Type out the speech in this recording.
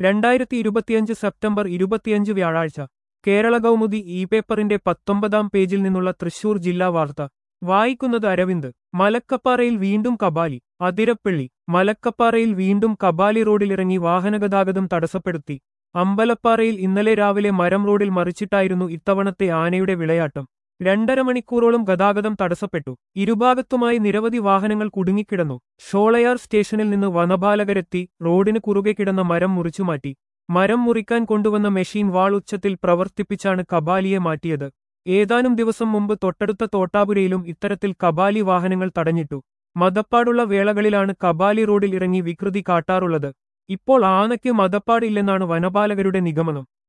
രണ്ടായിരത്തി ഇരുപത്തിയഞ്ച് സെപ്റ്റംബർ ഇരുപത്തിയഞ്ച് വ്യാഴാഴ്ച കേരള കൗമുദി ഇ പേപ്പറിന്റെ പത്തൊമ്പതാം പേജിൽ നിന്നുള്ള തൃശൂർ ജില്ലാ വാർത്ത വായിക്കുന്നത് അരവിന്ദ് മലക്കപ്പാറയിൽ വീണ്ടും കബാലി അതിരപ്പള്ളി മലക്കപ്പാറയിൽ വീണ്ടും കബാലി റോഡിലിറങ്ങി വാഹനഗതാഗതം തടസ്സപ്പെടുത്തി അമ്പലപ്പാറയിൽ ഇന്നലെ രാവിലെ മരം റോഡിൽ മറിച്ചിട്ടായിരുന്നു ഇത്തവണത്തെ ആനയുടെ വിളയാട്ടം രണ്ടര മണിക്കൂറോളം ഗതാഗതം തടസ്സപ്പെട്ടു ഇരുഭാഗത്തുമായി നിരവധി വാഹനങ്ങൾ കുടുങ്ങിക്കിടന്നു ഷോളയാർ സ്റ്റേഷനിൽ നിന്ന് വനപാലകരെത്തി റോഡിന് കുറുകെ കിടന്ന മരം മുറിച്ചുമാറ്റി മരം മുറിക്കാൻ കൊണ്ടുവന്ന മെഷീൻ വാൾ ഉച്ചത്തിൽ പ്രവർത്തിപ്പിച്ചാണ് കബാലിയെ മാറ്റിയത് ഏതാനും ദിവസം മുമ്പ് തൊട്ടടുത്ത തോട്ടാപുരയിലും ഇത്തരത്തിൽ കബാലി വാഹനങ്ങൾ തടഞ്ഞിട്ടു മതപ്പാടുള്ള വേളകളിലാണ് കബാലി റോഡിൽ ഇറങ്ങി വികൃതി കാട്ടാറുള്ളത് ഇപ്പോൾ ആനയ്ക്ക് മതപ്പാടില്ലെന്നാണ് വനപാലകരുടെ നിഗമനം